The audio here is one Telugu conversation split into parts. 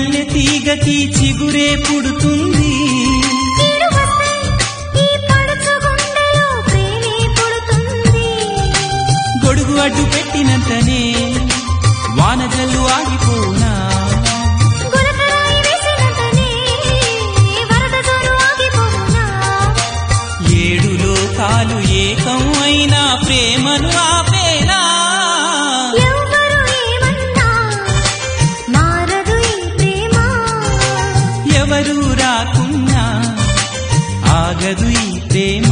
మల్లె తీగకి చిగురే పుడుతుంది కీడు వస్తే ఈ పడుచు గుండెలో ప్రేమే పుడుతుంది గొడుగు అడ్డు పెట్టినంతనే వానజల్లు ఆగిపోనా గులకరాయి వేసినంతనే వరద జోరు ఆగిపోవునా ఏడు లోకాలు ఏకం అయినా ప్రేమను ఆపేనా ఎవరు ఏమన్నా మారదు ఈ ప్రేమ ఎవరు రాకున్నా ఆగదు ఈ ప్రేమ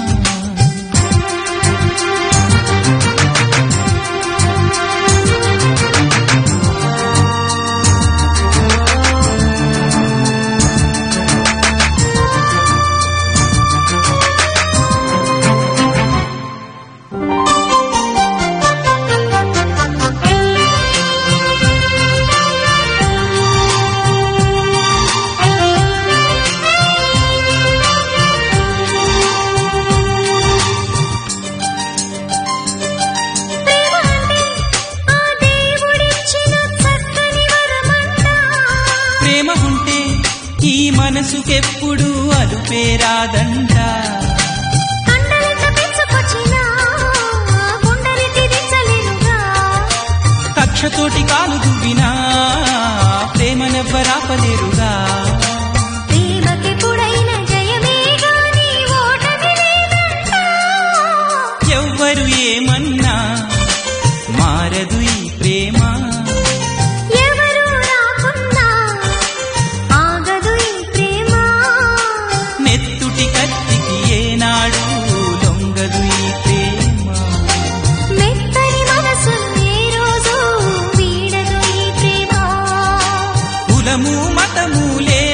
ప్రేమ అంటే ఆ దేవుడిచ్చిన చక్కని వరమంట ప్రేమ ఉంటే ఈ మనసుకెప్పుడు అలుపేరాదంట కండలింత పెంచుకొచ్చినా గుండెలి తిరించలేనుగా కక్షతోటి కాలు దువ్వినా ప్రేమనెవ్వరాపలేరుగా ప్రేమకెప్పుడైన జయమే గాని ఓటమి లేదంట ఎవ్వరు ఏమన్నా మారదు ఈ ప్రేమ ఎవరు రాకున్నా ఆగదు ఈ ప్రేమ నెత్తుటి కత్తికి ఏనాడు లొంగదు ఈ ప్రేమ మెత్తని మనసును ఏ రోజు వీడదు ఈ ప్రేమ కులము మతము లే